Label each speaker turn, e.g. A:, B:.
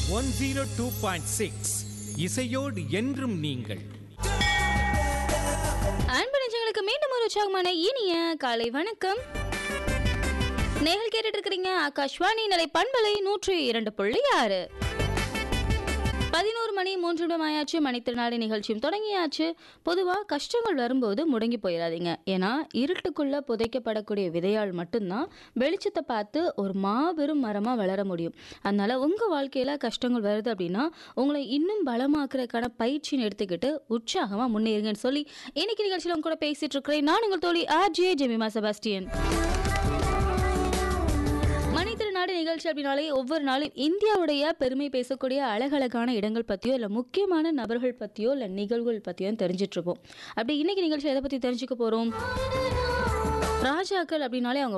A: one zero two point six இசையோடு என்றும் நீங்கள்
B: அன்பு நெஞ்சங்களுக்கு மீண்டும் ஒரு உற்சாகமான இனிய காலை வணக்கம் நேர்கள் கேட்டுட்டு இருக்கிறீங்க ஆகாஷ்வாணி நிலை பண்பலை நூற்றி இரண்டு புள்ளி ஆறு பதினோரு மணி மூன்று நிமிடம் ஆயாச்சு மணித்திருநாடு நிகழ்ச்சியும் தொடங்கியாச்சு பொதுவாக கஷ்டங்கள் வரும்போது முடங்கி போயிடாதீங்க ஏன்னா இருட்டுக்குள்ள புதைக்கப்படக்கூடிய விதையால் மட்டும்தான் வெளிச்சத்தை பார்த்து ஒரு மாபெரும் மரமாக வளர முடியும் அதனால உங்கள் வாழ்க்கையில் கஷ்டங்கள் வருது அப்படின்னா உங்களை இன்னும் பலமாக்குறதுக்கான பயிற்சின்னு எடுத்துக்கிட்டு உற்சாகமாக முன்னேறுங்கன்னு சொல்லி இன்னைக்கு நிகழ்ச்சியில் உங்க கூட பேசிட்டு இருக்கிறேன் நான் உங்கள் தோழி ஆர் ஜே ஜெமிமா செபாஸ்டியன் மணித்திருநாடு நிகழ்ச்சி அப்படின்னாலே ஒவ்வொரு நாளும் இந்தியாவுடைய பெருமை பேசக்கூடிய அழகழகான இடங்கள் பற்றியோ இல்லை முக்கியமான நபர்கள் பற்றியோ இல்லை நிகழ்வுகள் பற்றியோ தெரிஞ்சிட்டு இருப்போம் அப்படி இன்னைக்கு நிகழ்ச்சி எதை பற்றி தெரிஞ்சுக்க போகிறோம் ராஜாக்கள் அப்படின்னாலே அவங்க